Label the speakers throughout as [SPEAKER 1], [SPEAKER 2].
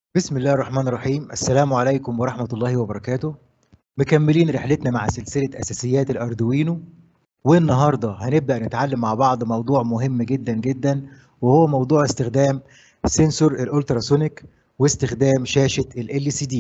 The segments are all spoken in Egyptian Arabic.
[SPEAKER 1] بسم الله الرحمن الرحيم السلام عليكم ورحمة الله وبركاته مكملين رحلتنا مع سلسلة أساسيات الأردوينو والنهاردة هنبدأ نتعلم مع بعض موضوع مهم جدا جدا وهو موضوع استخدام سنسور الألتراسونيك واستخدام شاشة ال LCD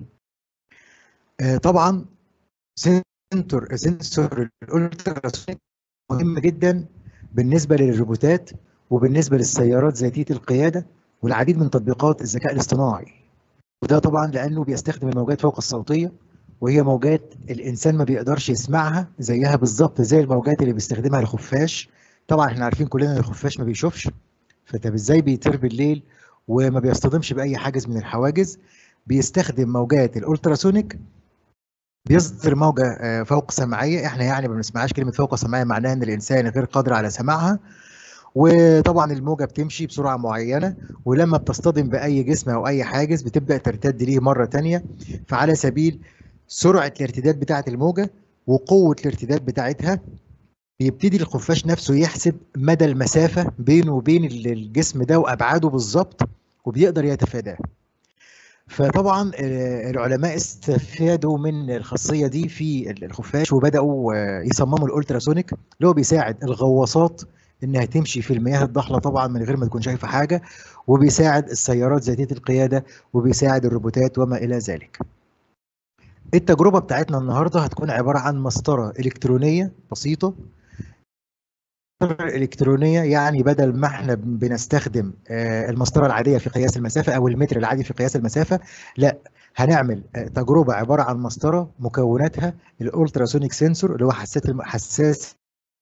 [SPEAKER 1] آه طبعا سنسور سنسور الألتراسونيك مهم جدا بالنسبة للروبوتات وبالنسبة للسيارات ذاتية القيادة والعديد من تطبيقات الذكاء الاصطناعي وده طبعا لانه بيستخدم الموجات فوق الصوتيه وهي موجات الانسان ما بيقدرش يسمعها زيها بالظبط زي الموجات اللي بيستخدمها الخفاش طبعا احنا عارفين كلنا ان الخفاش ما بيشوفش فطب ازاي بيطير بالليل وما بيصطدمش باي حاجز من الحواجز بيستخدم موجات الالتراسونيك بيصدر موجه فوق سمعيه احنا يعني ما بنسمعهاش كلمه فوق سمعيه معناها ان الانسان غير قادر على سماعها وطبعا الموجه بتمشي بسرعه معينه ولما بتصطدم باي جسم او اي حاجز بتبدا ترتد ليه مره ثانيه فعلى سبيل سرعه الارتداد بتاعه الموجه وقوه الارتداد بتاعتها بيبتدي الخفاش نفسه يحسب مدى المسافه بينه وبين الجسم ده وابعاده بالظبط وبيقدر يتفاداه فطبعا العلماء استفادوا من الخاصيه دي في الخفاش وبداوا يصمموا الالتراسونيك اللي هو بيساعد الغواصات انها تمشي في المياه الضحله طبعا من غير ما تكون شايفه حاجه وبيساعد السيارات ذاتيه القياده وبيساعد الروبوتات وما الى ذلك. التجربه بتاعتنا النهارده هتكون عباره عن مسطره الكترونيه بسيطه الالكترونيه يعني بدل ما احنا بنستخدم المسطره العاديه في قياس المسافه او المتر العادي في قياس المسافه لا هنعمل تجربه عباره عن مسطره مكوناتها الالتراسونيك سنسور اللي هو حساس حساس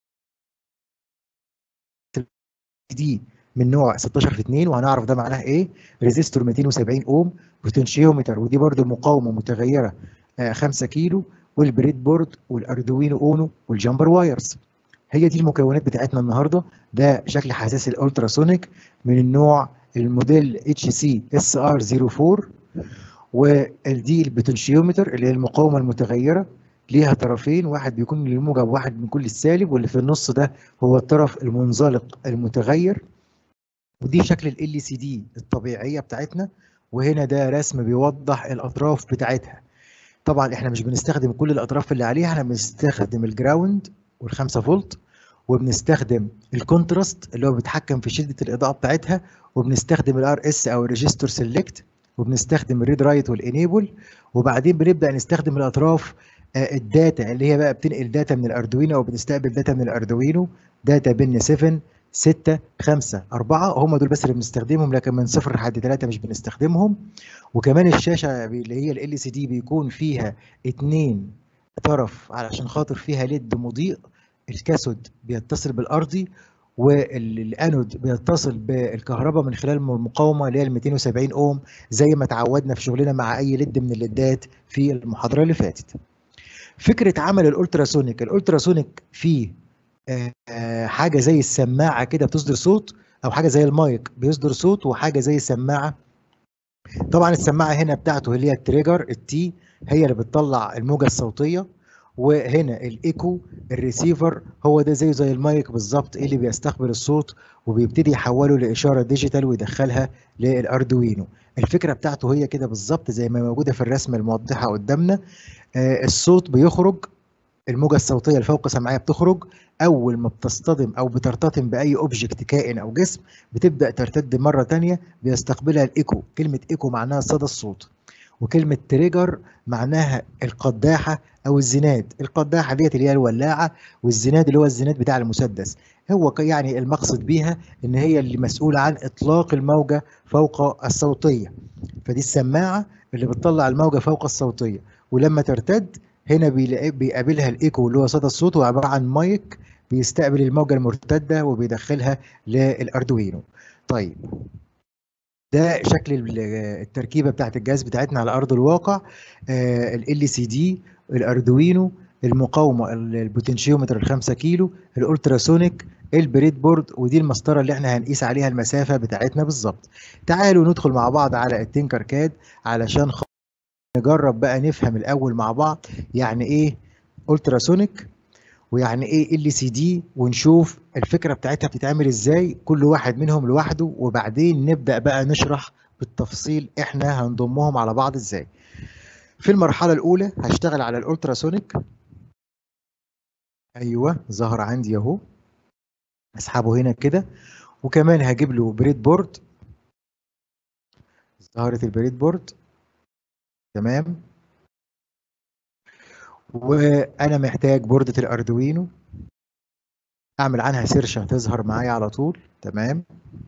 [SPEAKER 1] دي من نوع 16 في 2 وهنعرف ده معناه ايه ريزيستور 270 اوم بوتنشيومتر ودي برده مقاومه متغيره 5 كيلو والبريد بورد والاردوينو اونو والجامبر وايرز هي دي المكونات بتاعتنا النهارده ده شكل حساس الالتراسونيك من النوع الموديل اتش سي اس ار 04 ودي البوتنشيومتر اللي هي المقاومه المتغيره ليها طرفين واحد بيكون للموجب وواحد من كل السالب واللي في النص ده هو الطرف المنزلق المتغير ودي شكل ال سي دي الطبيعيه بتاعتنا وهنا ده رسم بيوضح الاطراف بتاعتها طبعا احنا مش بنستخدم كل الاطراف اللي عليها احنا بنستخدم الجراوند وال5 فولت وبنستخدم الكونتراست اللي هو بيتحكم في شده الاضاءه بتاعتها وبنستخدم الار اس او الريجستور سيلكت وبنستخدم الريد رايت والانيبل وبعدين بنبدا نستخدم الاطراف الداتا اللي هي بقى بتنقل داتا من الاردوينو او بتستقبل داتا من الاردوينو داتا بن 7 6 5 4 هم دول بس اللي بنستخدمهم لكن من 0 لحد 3 مش بنستخدمهم وكمان الشاشه اللي هي ال سي دي بيكون فيها اتنين طرف علشان خاطر فيها ليد مضيء الكاثود بيتصل بالارضي والانود بيتصل بالكهرباء من خلال المقاومه اللي هي ال 270 اوم زي ما اتعودنا في شغلنا مع اي ليد من الليدات في المحاضره اللي فاتت. فكره عمل الالتراسونيك الالتراسونيك فيه آه حاجه زي السماعه كده بتصدر صوت او حاجه زي المايك بيصدر صوت وحاجه زي السماعه طبعا السماعه هنا بتاعته اللي هي التريجر التي هي اللي بتطلع الموجه الصوتيه وهنا الايكو الريسيفر هو ده زيه زي المايك بالظبط اللي بيستقبل الصوت وبيبتدي يحوله لاشاره ديجيتال ويدخلها للاردوينو الفكره بتاعته هي كده بالظبط زي ما موجوده في الرسمه الموضحه قدامنا آه الصوت بيخرج الموجه الصوتيه الفوق سمعيه بتخرج اول ما بتصطدم او بترتطم باي اوبجكت كائن او جسم بتبدا ترتد مره ثانيه بيستقبلها الايكو كلمه ايكو معناها صدى الصوت وكلمه تريجر معناها القداحه او الزناد القداحه ديت اللي هي الولاعه والزناد اللي هو الزناد بتاع المسدس هو يعني المقصد بيها ان هي اللي مسؤوله عن اطلاق الموجه فوق الصوتيه فدي السماعه اللي بتطلع الموجه فوق الصوتيه ولما ترتد هنا بيقابلها الايكو اللي هو صدى الصوت هو عباره عن مايك بيستقبل الموجه المرتده وبيدخلها للاردوينو طيب ده شكل التركيبه بتاعت الجهاز بتاعتنا على ارض الواقع ال سي دي الاردوينو المقاومه البوتنشيومتر ال 5 كيلو الالتراسونيك البريد بورد ودي المسطره اللي احنا هنقيس عليها المسافه بتاعتنا بالظبط تعالوا ندخل مع بعض على التنكر كاد علشان نجرب بقى نفهم الاول مع بعض يعني ايه التراسونيك ويعني ايه ال سي دي ونشوف الفكره بتاعتها بتتعمل ازاي كل واحد منهم لوحده وبعدين نبدا بقى نشرح بالتفصيل احنا هنضمهم على بعض ازاي في المرحله الاولى هشتغل على الالتراسونيك ايوه ظهر عندي اهو اسحبه هنا كده وكمان هجيب له بريد بورد ظهرت البريد بورد تمام وانا محتاج بوردة الاردوينو اعمل عنها سيرش هتظهر معايا على طول تمام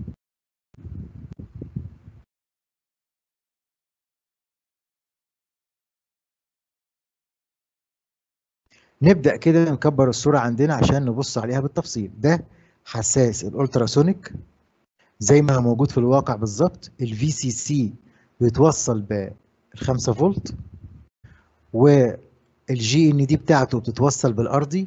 [SPEAKER 1] نبدأ كده نكبر الصورة عندنا عشان نبص عليها بالتفصيل ده حساس الالتراسونيك زي ما هو موجود في الواقع بالظبط الفي سي سي بيتوصل ب 5 فولت والجي ان دي بتاعته بتتوصل بالارضي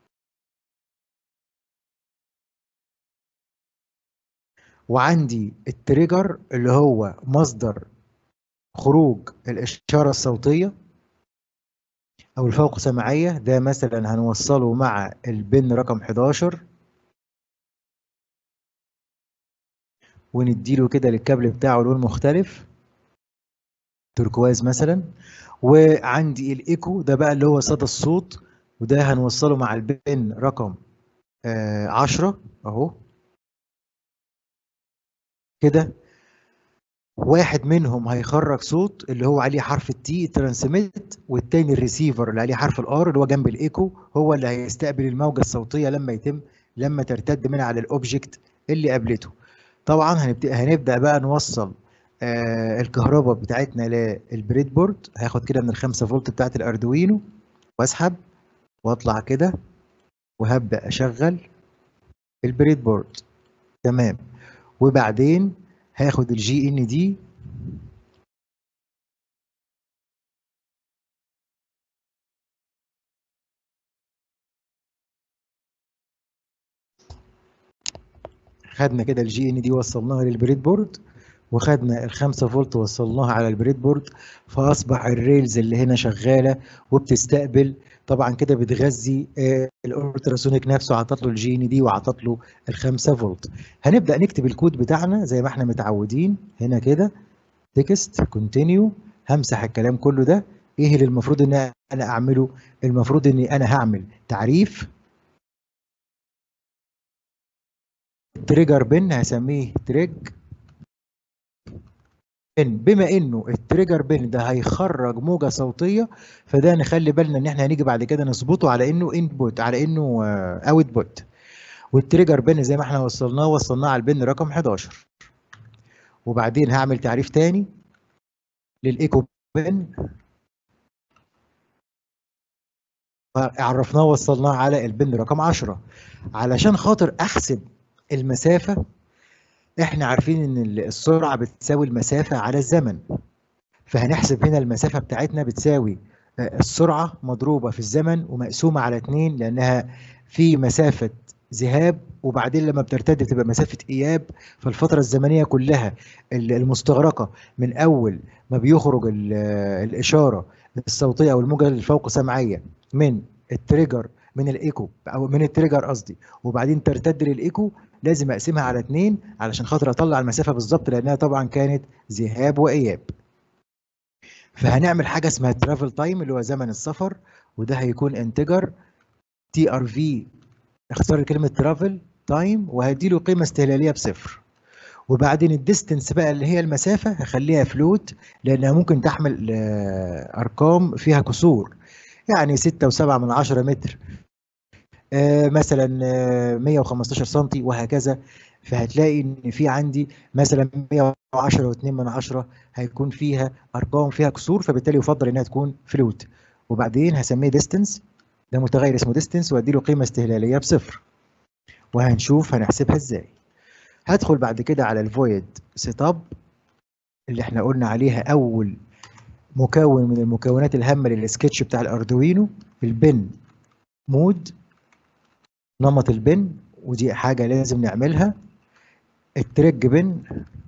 [SPEAKER 1] وعندي التريجر اللي هو مصدر خروج الإشارة الصوتية أو الفوق سمعية ده مثلا هنوصله مع البن رقم 11 ونديله كده للكابل بتاعه لون مختلف تركواز مثلا وعندي الايكو ده بقى اللي هو صدى الصوت وده هنوصله مع البن رقم آه 10 اهو كده واحد منهم هيخرج صوت اللي هو عليه حرف التي ترانسميت والتاني الريسيفر اللي عليه حرف الار اللي هو جنب الايكو هو اللي هيستقبل الموجه الصوتيه لما يتم لما ترتد من على الاوبجكت اللي قابلته طبعا هنبدا هنبدا بقى نوصل آه الكهرباء بتاعتنا للبريد بورد هاخد كده من الخمسة فولت بتاعت الاردوينو واسحب واطلع كده وهبدا اشغل البريد بورد تمام وبعدين هاخد الجي ان دي خدنا كده الجي ان دي وصلناها للبريد بورد وخدنا الخمسة فولت وصلناها على البريد بورد فاصبح الريلز اللي هنا شغاله وبتستقبل طبعا كده بتغذي الالتراسونيك نفسه عطت له الجي ان دي وعطت له الخمسة فولت هنبدا نكتب الكود بتاعنا زي ما احنا متعودين هنا كده تكست كونتينيو همسح الكلام كله ده ايه اللي المفروض ان انا اعمله المفروض اني انا هعمل تعريف تريجر بن هسميه تريج بن بما انه التريجر بن ده هيخرج موجه صوتيه فده نخلي بالنا ان احنا هنيجي بعد كده نظبطه على انه انبوت على انه اوت بوت والتريجر بن زي ما احنا وصلناه وصلناه على البن رقم 11 وبعدين هعمل تعريف تاني للايكو بن عرفناه وصلناه على البن رقم 10 علشان خاطر احسب المسافه احنا عارفين ان السرعه بتساوي المسافه على الزمن فهنحسب هنا المسافه بتاعتنا بتساوي السرعه مضروبه في الزمن ومقسومه على 2 لانها في مسافه ذهاب وبعدين لما بترتد بتبقى مسافه اياب فالفتره الزمنيه كلها المستغرقه من اول ما بيخرج الاشاره الصوتيه او الموجه الفوق سمعيه من التريجر من الايكو او من التريجر قصدي وبعدين ترتد للايكو لازم اقسمها على 2 علشان خاطر اطلع المسافه بالظبط لانها طبعا كانت ذهاب واياب فهنعمل حاجه اسمها ترافل تايم اللي هو زمن السفر وده هيكون انتجر تي ار في اختار كلمه ترافل تايم وهدي له قيمه استهلاليه بصفر وبعدين الديستنس بقى اللي هي المسافه هخليها فلوت لانها ممكن تحمل ارقام فيها كسور يعني 6.7 من 10 متر آه مثلا آه 115 سم وهكذا فهتلاقي ان في عندي مثلا 110 و2 من 10 هيكون فيها ارقام فيها كسور فبالتالي يفضل انها تكون فلوت وبعدين هسميه ديستنس ده متغير اسمه ديستنس وادي له قيمه استهلاليه بصفر وهنشوف هنحسبها ازاي هدخل بعد كده على الفويد سيت اب اللي احنا قلنا عليها اول مكون من المكونات الهامه للسكتش بتاع الاردوينو البن مود نمط البن ودي حاجه لازم نعملها التريج بن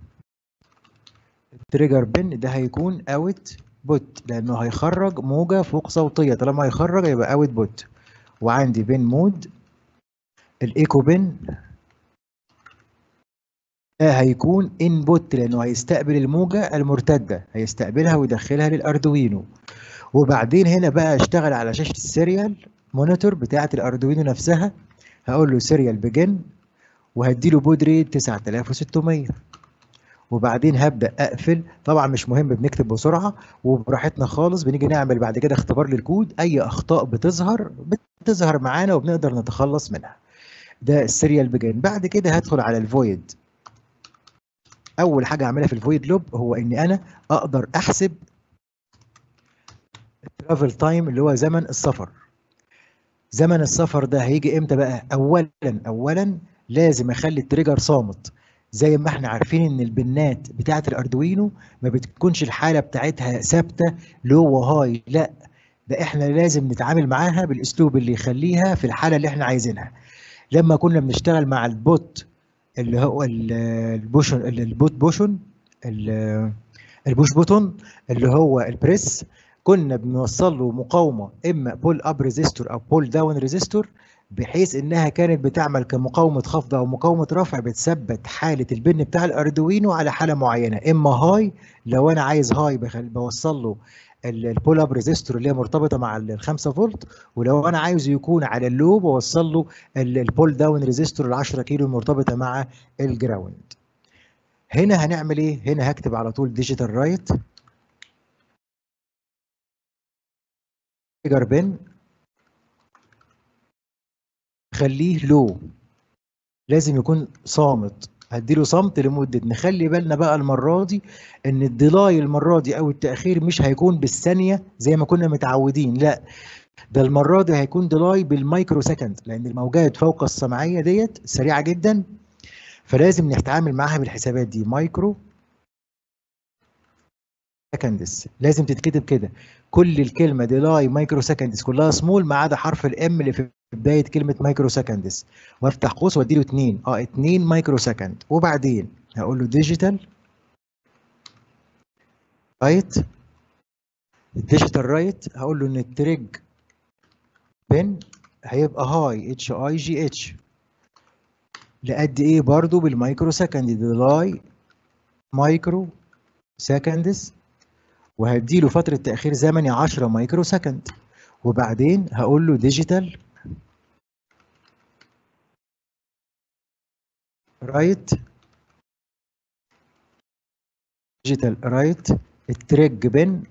[SPEAKER 1] التريجر بن ده هيكون اوت بوت لانه هيخرج موجه فوق صوتيه طالما هيخرج يبقى اوت بوت وعندي بن مود الايكو بن هيكون انبوت لانه هيستقبل الموجه المرتده هيستقبلها ويدخلها للاردوينو وبعدين هنا بقى اشتغل على شاشه السيريال مونيتور بتاعه الاردوينو نفسها هقول له سيريال بيجن وهديله بود ريت 9600 وبعدين هبدا اقفل طبعا مش مهم بنكتب بسرعه وبراحتنا خالص بنيجي نعمل بعد كده اختبار للكود اي اخطاء بتظهر بتظهر معانا وبنقدر نتخلص منها ده السيريال بيجن بعد كده هدخل على الفويد اول حاجه اعملها في الفويد لوب هو اني انا اقدر احسب الترافل تايم اللي هو زمن السفر زمن السفر ده هيجي امتى بقى اولا اولا لازم اخلي التريجر صامت زي ما احنا عارفين ان البنات بتاعه الاردوينو ما بتكونش الحاله بتاعتها ثابته لو وهاي لا ده احنا لازم نتعامل معاها بالاسلوب اللي يخليها في الحاله اللي احنا عايزينها لما كنا بنشتغل مع البوت اللي هو البوشن البوت بوشن البوش بوتون اللي هو البريس كنا بنوصل له مقاومه اما بول اب ريزيستور او بول داون ريزيستور بحيث انها كانت بتعمل كمقاومه خفض او مقاومه رفع بتثبت حاله البن بتاع الاردوينو على حاله معينه اما هاي لو انا عايز هاي بوصل له البول اب ريزيستور اللي هي مرتبطه مع ال 5 فولت ولو انا عايزه يكون على اللو بوصل له البول داون ريزيستور ال 10 كيلو المرتبطه مع الجراوند هنا هنعمل ايه هنا هكتب على طول ديجيتال رايت تريجر بن خليه لو لازم يكون صامت هديله صمت لمده نخلي بالنا بقى المره دي ان الديلاي المره دي او التاخير مش هيكون بالثانيه زي ما كنا متعودين لا ده المره دي هيكون ديلاي بالمايكرو سكند لان الموجات فوق السمعيه ديت سريعه جدا فلازم نتعامل معاها بالحسابات دي مايكرو سكندس لازم تتكتب كده كل الكلمه ديلاي مايكرو سكندس كلها سمول ما عدا حرف الام اللي في بدايه كلمه مايكرو سكندس وافتح قوس وادي له 2 اه 2 مايكرو سكند وبعدين هقول له ديجيتال رايت الديجيتال رايت هقول له ان التريج بن هيبقى هاي اتش اي جي اتش لقد ايه برضو بالمايكرو سكند ديلاي مايكرو سكندس وهديله فترة تأخير زمني 10 مايكرو سكند وبعدين هقول له ديجيتال رايت ديجيتال رايت التريج بن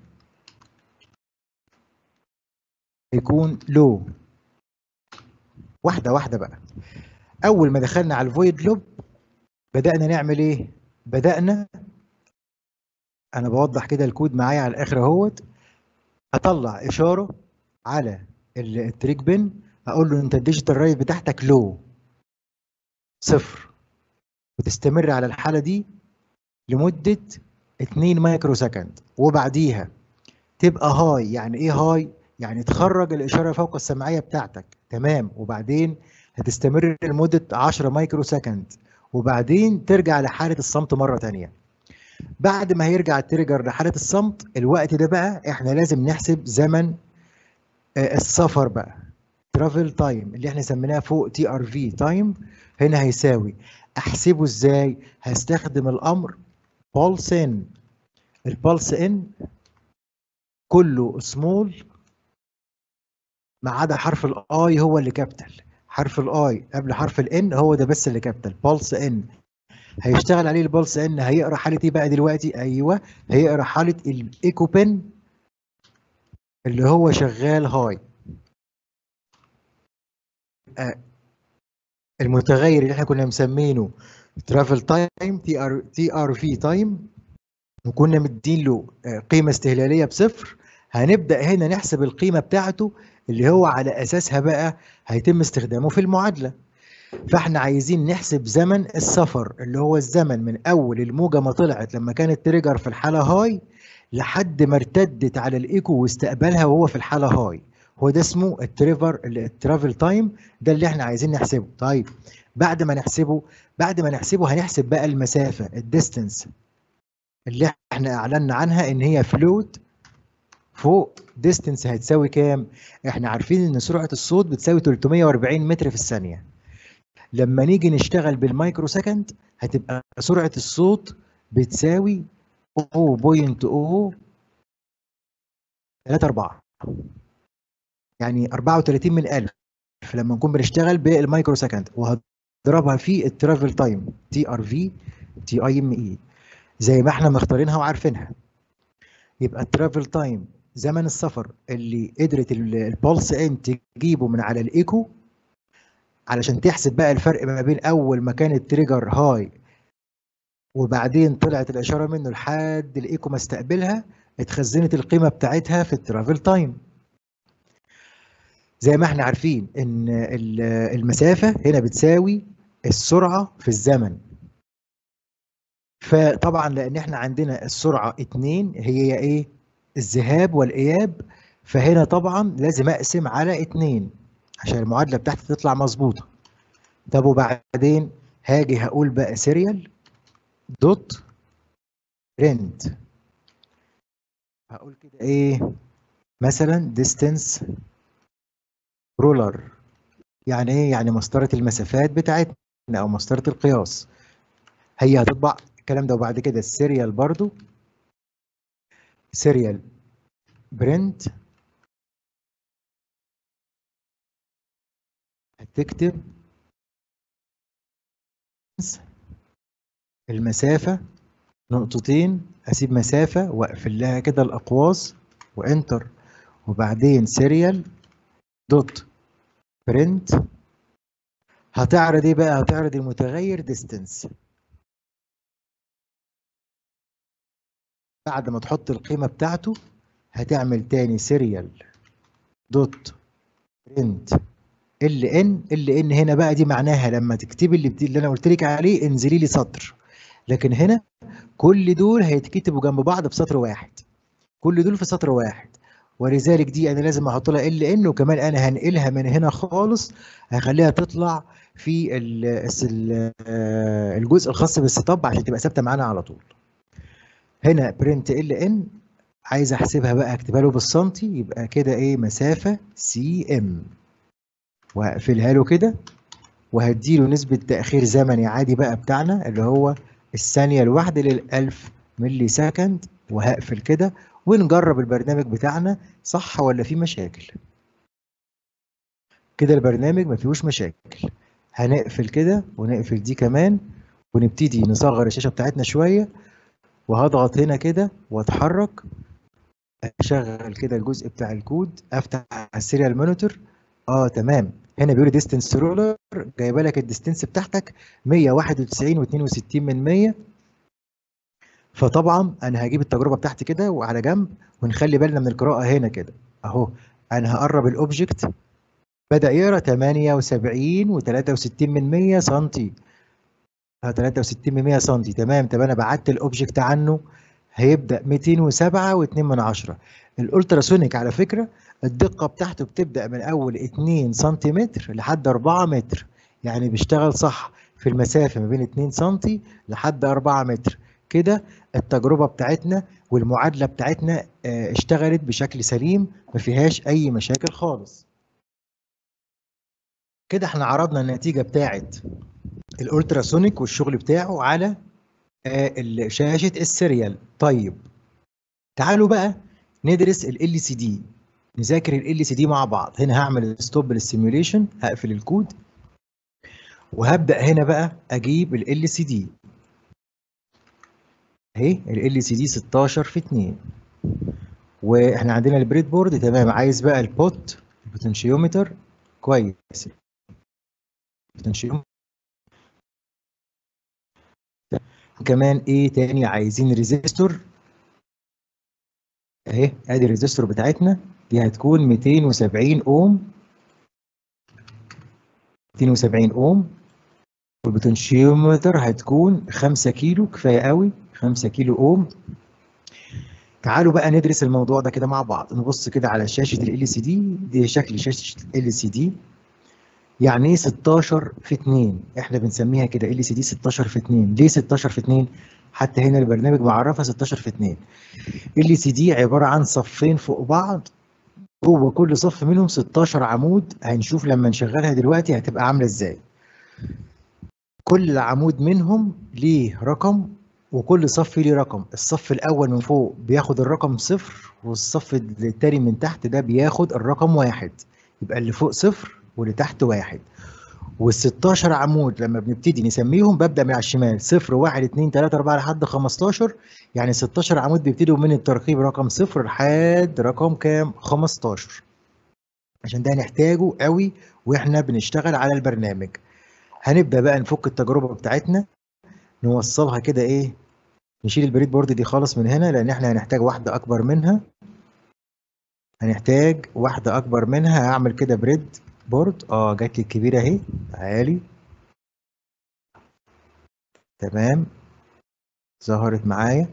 [SPEAKER 1] يكون لو واحدة واحدة بقى أول ما دخلنا على الفويد لوب بدأنا نعمل إيه؟ بدأنا أنا بوضح كده الكود معايا على الآخر أهوت أطلع إشارة على التريك بن أقول له أنت الديجيتال رايت بتاعتك لو صفر وتستمر على الحالة دي لمدة 2 مايكرو سكند وبعديها تبقى هاي يعني ايه هاي يعني تخرج الاشاره فوق السمعيه بتاعتك تمام وبعدين هتستمر لمده 10 مايكرو سكند وبعدين ترجع لحاله الصمت مره ثانيه بعد ما هيرجع التريجر لحاله الصمت الوقت ده بقى احنا لازم نحسب زمن السفر بقى ترافل تايم اللي احنا سميناه فوق تي ار في تايم هنا هيساوي احسبه ازاي هستخدم الامر pulse in البلس ان كله سمول ما عدا حرف الاي هو اللي كابيتال حرف الاي قبل حرف الان هو ده بس اللي كابيتال بلس ان هيشتغل عليه البلس ان هيقرا حاله ايه بقى دلوقتي ايوه هيقرا حاله الايكو بن اللي هو شغال هاي المتغير اللي احنا كنا مسمينه ترافل تايم تي ار تي ار في تايم وكنا مدين له قيمه استهلاليه بصفر هنبدا هنا نحسب القيمه بتاعته اللي هو على اساسها بقى هيتم استخدامه في المعادله فاحنا عايزين نحسب زمن السفر اللي هو الزمن من اول الموجه ما طلعت لما كانت تريجر في الحاله هاي لحد ما ارتدت على الايكو واستقبلها وهو في الحاله هاي هو ده اسمه التريفر الترافل تايم ده اللي احنا عايزين نحسبه طيب بعد ما نحسبه بعد ما نحسبه هنحسب بقى المسافه الديستنس اللي احنا اعلنا عنها ان هي فلوت فوق ديستنس هتساوي كام احنا عارفين ان سرعه الصوت بتساوي 340 متر في الثانيه لما نيجي نشتغل بالمايكرو سكند هتبقى سرعه الصوت بتساوي 0.0 3 4 يعني 34 من 1000 لما نكون بنشتغل بالمايكرو سكند وهضربها في الترافل تايم تي ار في تي اي ام اي زي ما احنا مختارينها وعارفينها يبقى الترافل تايم زمن السفر اللي قدرت البولس ان تجيبه من على الايكو علشان تحسب بقى الفرق ما بين اول ما كان التريجر هاي وبعدين طلعت الاشاره منه لحد الايكو ما استقبلها اتخزنت القيمه بتاعتها في الترافل تايم زي ما احنا عارفين ان المسافه هنا بتساوي السرعه في الزمن فطبعا لان احنا عندنا السرعه 2 هي ايه الذهاب والاياب فهنا طبعا لازم اقسم على 2 عشان المعادله بتاعتي تطلع مظبوطه طب وبعدين هاجي هقول بقى سيريال دوت رنت هقول كده ايه مثلا ديستنس رولر يعني ايه يعني مسطره المسافات بتاعتنا او مسطره القياس هي هتطبع الكلام ده وبعد كده السيريال برضو سيريال برنت هتكتب المسافة نقطتين أسيب مسافة وأقفل لها كده الأقواس وإنتر وبعدين سيريال دوت برنت هتعرض إيه بقى؟ هتعرض المتغير ديستنس بعد ما تحط القيمة بتاعته هتعمل تاني سيريال دوت برنت ال ان ال ان هنا بقى دي معناها لما تكتبي اللي, اللي انا قلت لك عليه انزلي لي سطر لكن هنا كل دول هيتكتبوا جنب بعض في سطر واحد كل دول في سطر واحد ولذلك دي انا لازم احط لها ال ان وكمان انا هنقلها من هنا خالص هخليها تطلع في الجزء الخاص بالستاب عشان تبقى ثابته معانا على طول هنا برنت ال ان عايز احسبها بقى اكتبها له بالسنتي يبقى كده ايه مسافه سي ام وهقفلها له كده وهديله نسبة تأخير زمني عادي بقى بتاعنا اللي هو الثانية الواحدة للألف ملي سكند وهقفل كده ونجرب البرنامج بتاعنا صح ولا فيه مشاكل كده البرنامج ما فيهوش مشاكل هنقفل كده ونقفل دي كمان ونبتدي نصغر الشاشة بتاعتنا شوية وهضغط هنا كده واتحرك اشغل كده الجزء بتاع الكود افتح السيريال مونيتور اه تمام هنا بيقول ديستنس رولر جايبه لك الديستنس بتاعتك 191 و62 من 100 فطبعا انا هجيب التجربه بتاعتي كده وعلى جنب ونخلي بالنا من القراءه هنا كده اهو انا هقرب الاوبجكت بدا يقرا 78 و63 من 100 سم 63 من 100 سم تمام طب انا بعت الاوبجكت عنه هيبدا 207 و2 من 10 الالتراسونيك على فكره الدقة بتاعته بتبدأ من أول 2 سنتيمتر لحد 4 متر يعني بيشتغل صح في المسافة ما بين 2 سنتي لحد 4 متر كده التجربة بتاعتنا والمعادلة بتاعتنا اشتغلت بشكل سليم ما فيهاش أي مشاكل خالص كده احنا عرضنا النتيجة بتاعت الالتراسونيك والشغل بتاعه على شاشة السيريال طيب تعالوا بقى ندرس ال سي دي نذاكر ال سي دي مع بعض هنا هعمل ستوب للسيميوليشن هقفل الكود وهبدا هنا بقى اجيب ال سي دي اهي ال سي دي 16 في 2 واحنا عندنا البريد بورد تمام عايز بقى البوت البوتنشيومتر كويس البوتنشيومتر كمان ايه تاني عايزين ريزيستور اهي ادي الريزيستور بتاعتنا دي هتكون 270 اوم 270 اوم والبوتنشيومتر هتكون 5 كيلو كفايه قوي 5 كيلو اوم تعالوا بقى ندرس الموضوع ده كده مع بعض نبص كده على شاشه ال سي دي دي شكل شاشه ال سي دي يعني ايه 16 في 2 احنا بنسميها كده ال سي دي 16 في 2 ليه 16 في 2 حتى هنا البرنامج معرفها 16 في 2 ال سي دي عباره عن صفين فوق بعض جوه كل صف منهم 16 عمود هنشوف لما نشغلها دلوقتي هتبقى عامله ازاي كل عمود منهم ليه رقم وكل صف ليه رقم الصف الاول من فوق بياخد الرقم صفر والصف التاني من تحت ده بياخد الرقم واحد يبقى اللي فوق صفر واللي تحت واحد وال16 عمود لما بنبتدي نسميهم ببدا من على الشمال صفر واحد اتنين تلاته اربعه لحد 15 يعني 16 عمود بيبتدوا من الترقيم رقم صفر لحد رقم كام 15 عشان ده هنحتاجه قوي واحنا بنشتغل على البرنامج هنبدا بقى نفك التجربه بتاعتنا نوصلها كده ايه نشيل البريد بورد دي خالص من هنا لان احنا هنحتاج واحده اكبر منها هنحتاج واحده اكبر منها هعمل كده بريد بورد اه جات لي الكبيره اهي تعالي تمام ظهرت معايا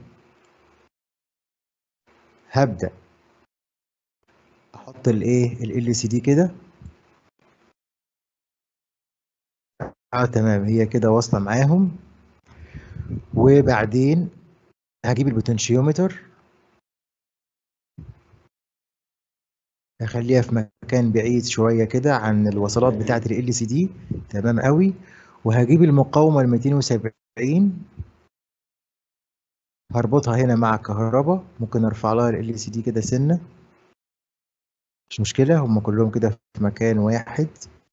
[SPEAKER 1] هبدا احط الايه ال سي دي كده اه تمام هي كده واصله معاهم وبعدين هجيب البوتنشيومتر هخليها في مكان بعيد شويه كده عن الوصلات بتاعه ال سي دي تمام قوي وهجيب المقاومه ال 270 هربطها هنا مع الكهرباء ممكن ارفع لها ال سي دي كده سنه مش مشكله هم كلهم كده في مكان واحد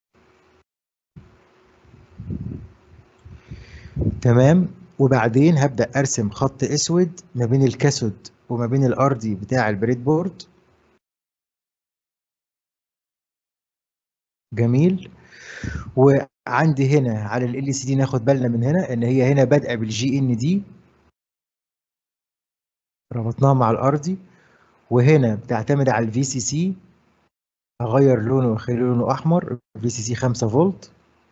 [SPEAKER 1] تمام وبعدين هبدا ارسم خط اسود ما بين الكاثود وما بين الارضي بتاع البريد بورد جميل وعندي هنا على ال سي دي ناخد بالنا من هنا ان هي هنا بادئه بالجي ان دي ربطناها مع الارضي وهنا بتعتمد على الفي سي سي هغير لونه واخلي لونه احمر في سي سي 5 فولت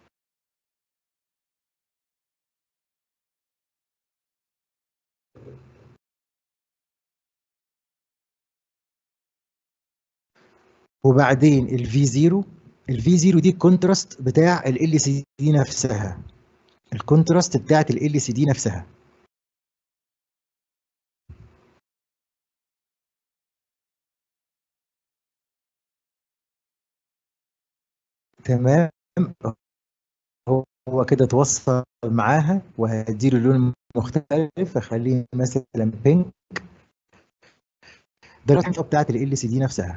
[SPEAKER 1] وبعدين الفي 0 الفي 0 دي الكونتراست بتاع ال سي دي نفسها الكونتراست بتاعت ال سي دي نفسها تمام هو كده توصل معاها وهديله لون مختلف اخليه مثلا بينك ده الحاجه بتاعت ال سي دي نفسها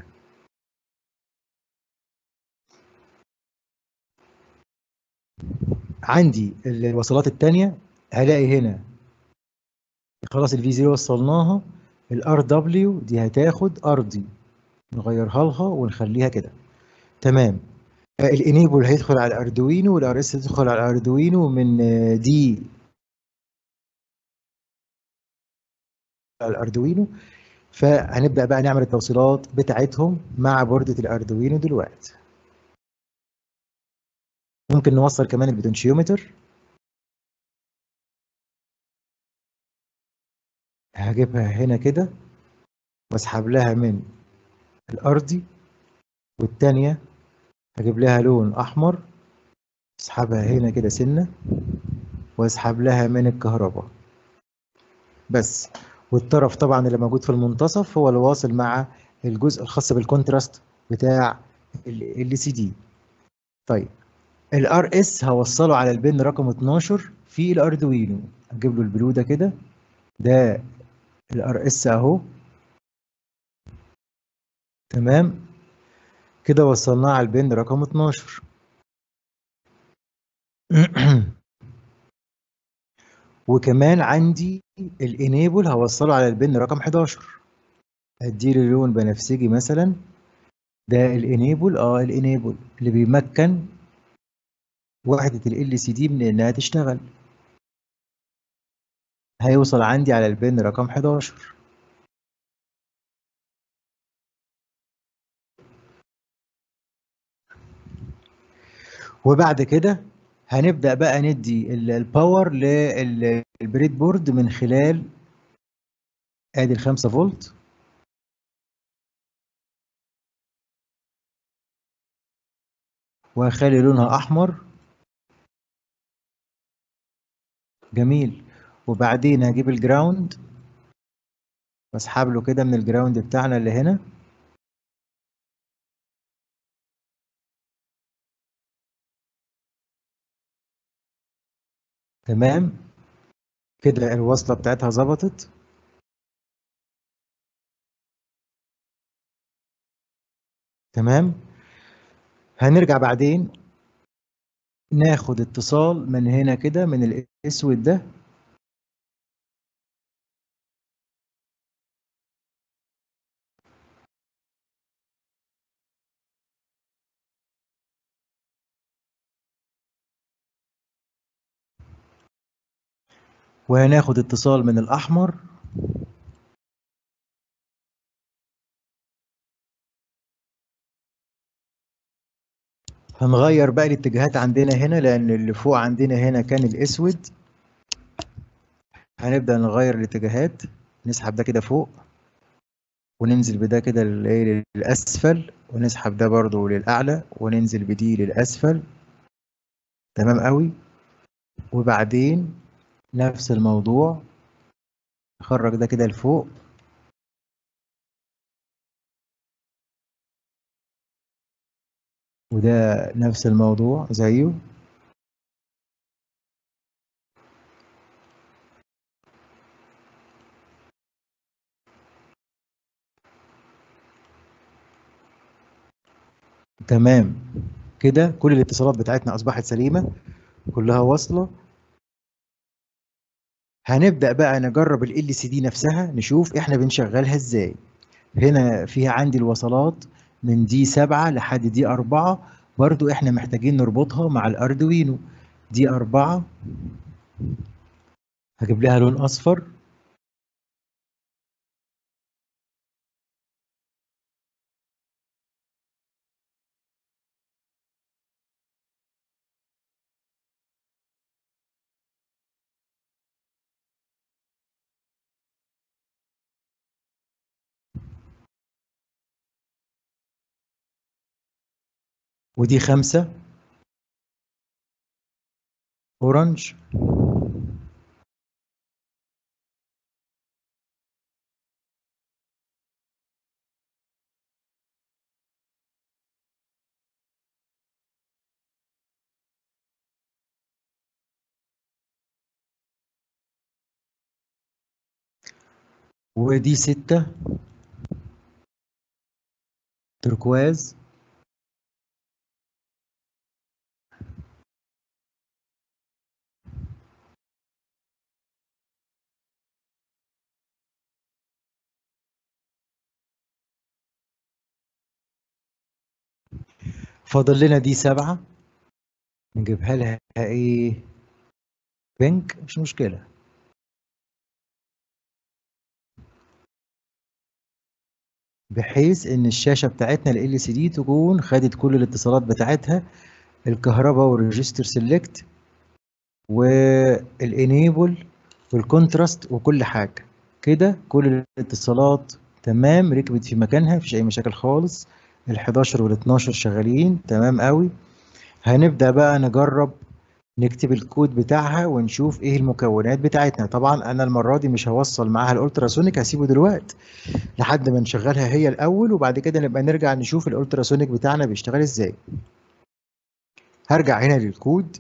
[SPEAKER 1] عندي الوصلات الثانيه هلاقي هنا خلاص الفي 0 وصلناها الار دبليو دي هتاخد ارضي نغيرها لها ونخليها كده تمام الانيبل هيدخل على الاردوينو والار اس هيدخل على الاردوينو من دي على الاردوينو فهنبدا بقى نعمل التوصيلات بتاعتهم مع بوردة الاردوينو دلوقتي ممكن نوصل كمان البوتنشيومتر هجيبها هنا كده واسحب لها من الارضي والتانية هجيب لها لون احمر اسحبها هنا كده سنه واسحب لها من الكهرباء بس والطرف طبعا اللي موجود في المنتصف هو اللي واصل مع الجزء الخاص بالكونتراست بتاع ال سي دي طيب الار اس هوصله على البن رقم 12 في الاردوينو اجيب له البلو ده كده ده الار اس اهو تمام كده وصلناه على البن رقم 12 وكمان عندي الانيبل هوصله على البن رقم 11 هديله لون بنفسجي مثلا ده الانيبل اه الانيبل اللي بيمكن وحدة ال سي دي من انها تشتغل هيوصل عندي على البن رقم 11 وبعد كده هنبدأ بقى ندي الباور للبريد بورد من خلال ادي ال 5 فولت وهخلي لونها احمر جميل وبعدين هجيب الجراوند واسحب له كده من الجراوند بتاعنا اللي هنا تمام كده الوصلة بتاعتها ظبطت تمام هنرجع بعدين ناخد اتصال من هنا كده من الاسود ده وهناخد اتصال من الأحمر هنغير بقى الاتجاهات عندنا هنا لأن اللي فوق عندنا هنا كان الأسود هنبدأ نغير الاتجاهات نسحب ده كده فوق وننزل بده كده للأسفل ونسحب ده برضو للأعلى وننزل بدي للأسفل تمام قوي وبعدين نفس الموضوع نخرج ده كده لفوق وده نفس الموضوع زيه تمام كده كل الاتصالات بتاعتنا أصبحت سليمة كلها واصلة هنبدأ بقى نجرب ال LCD نفسها نشوف احنا بنشغلها ازاي هنا فيها عندي الوصلات من دي 7 لحد دي 4 برضو احنا محتاجين نربطها مع الاردوينو دي 4 هجيب لها لون اصفر ودي خمسة أورنج ودي ستة تركواز فاضل لنا دي سبعة نجيبها لها ايه بنك مش مشكلة بحيث ان الشاشة بتاعتنا ال LCD تكون خدت كل الاتصالات بتاعتها الكهرباء والريجستر سيلكت والانيبل والكونتراست وكل حاجة كده كل الاتصالات تمام ركبت في مكانها مفيش اي مشاكل خالص ال11 وال12 شغالين تمام قوي هنبدأ بقى نجرب نكتب الكود بتاعها ونشوف ايه المكونات بتاعتنا طبعا انا المرة دي مش هوصل معاها الالتراسونيك هسيبه دلوقتي لحد ما نشغلها هي الاول وبعد كده نبقى نرجع نشوف الالتراسونيك بتاعنا بيشتغل ازاي هرجع هنا للكود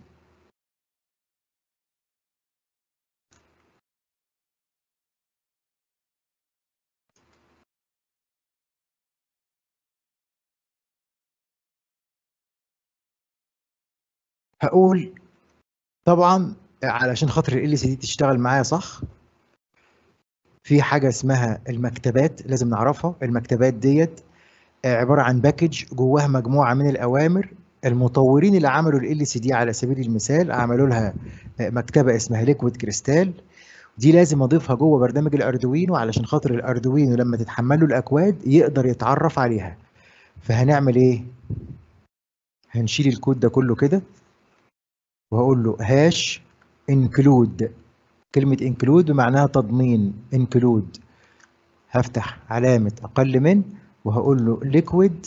[SPEAKER 1] هقول طبعا علشان خاطر ال سي دي تشتغل معايا صح في حاجه اسمها المكتبات لازم نعرفها المكتبات ديت عباره عن باكج جواها مجموعه من الاوامر المطورين اللي عملوا ال سي دي على سبيل المثال عملوا لها مكتبه اسمها ليكويد كريستال دي لازم اضيفها جوه برنامج الاردوينو علشان خاطر الاردوينو لما تتحمل له الاكواد يقدر يتعرف عليها فهنعمل ايه هنشيل الكود ده كله كده وهقول له هاش انكلود كلمة انكلود بمعناها تضمين انكلود هفتح علامة أقل من وهقول له ليكويد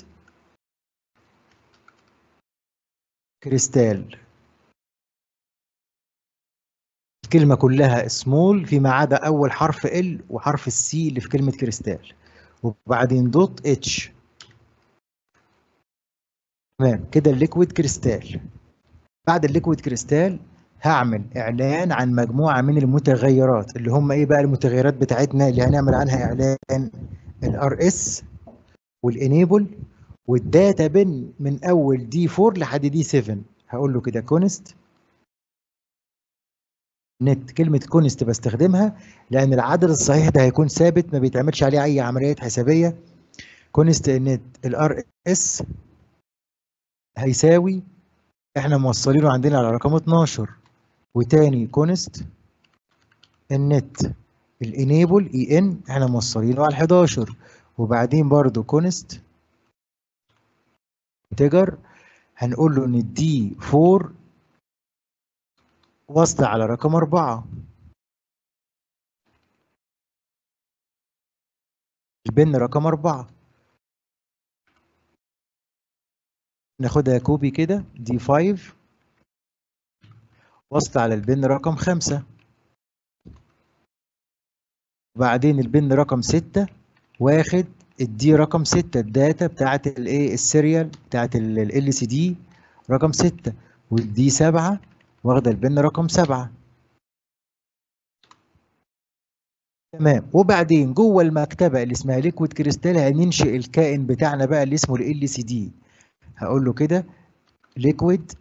[SPEAKER 1] كريستال الكلمة كلها سمول فيما عدا أول حرف ال وحرف السي اللي في كلمة كريستال وبعدين دوت اتش تمام كده الليكويد كريستال بعد الليكويد كريستال هعمل اعلان عن مجموعه من المتغيرات اللي هم ايه بقى المتغيرات بتاعتنا اللي هنعمل عنها اعلان الار اس والانيبل والداتا بن من اول دي 4 لحد دي 7 هقول له كده كونست نت كلمة كونست بستخدمها لأن العدد الصحيح ده هيكون ثابت ما بيتعملش عليه أي عمليات حسابية كونست نت الار اس هيساوي احنا موصلينه عندنا على رقم 12 وتاني كونست النت الانيبل اي ان احنا موصلينه على 11 وبعدين برضو كونست انتجر هنقول له ان الدي 4 واصلة على رقم 4 البن رقم 4 ناخدها كوبي كده دي 5 واصلة على البن رقم 5 وبعدين البن رقم 6 واخد الدي رقم 6 الداتا بتاعت الايه السيريال بتاعت ال سي دي رقم 6 والدي 7 واخده البن رقم 7 تمام وبعدين جوه المكتبه اللي اسمها ليكويد كريستال هننشئ الكائن بتاعنا بقى اللي اسمه ال سي دي هقول له كده ليكويد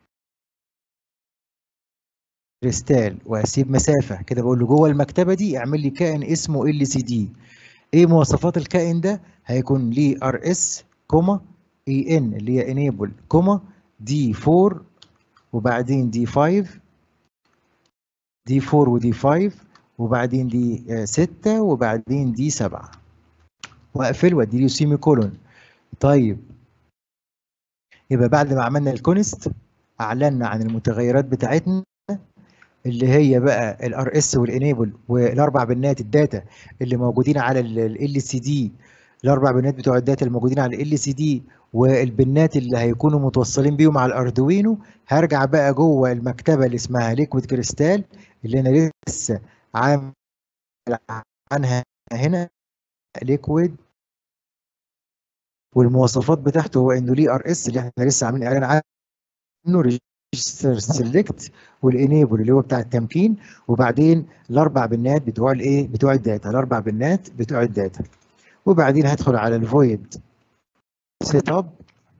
[SPEAKER 1] كريستال وهسيب مسافه كده بقول له جوه المكتبه دي اعمل لي كائن اسمه ال سي دي ايه مواصفات الكائن ده هيكون ليه ار اس كوما اي ان اللي هي انيبل كوما دي 4 وبعدين دي 5 دي 4 ودي 5 وبعدين دي 6 وبعدين دي 7 واقفل وادي له سيمي كولون طيب يبقى بعد ما عملنا الكونست اعلنا عن المتغيرات بتاعتنا اللي هي بقى الار اس والانيبل والاربع بنات الداتا اللي موجودين على ال سي دي الاربع بنات بتوع الداتا الموجودين على ال سي دي والبنات اللي هيكونوا متوصلين بيهم على الاردوينو هرجع بقى جوه المكتبه اللي اسمها ليكويد كريستال اللي انا لسه عامل عنها هنا ليكويد والمواصفات بتاعته هو انه ليه ار اس اللي احنا لسه عاملين اعلان عنه ريجستر سيلكت والانيبل اللي هو بتاع التمكين وبعدين الاربع بنات بتوع الايه بتوع الداتا الاربع بنات بتوع الداتا وبعدين هدخل على الفويد سيت اب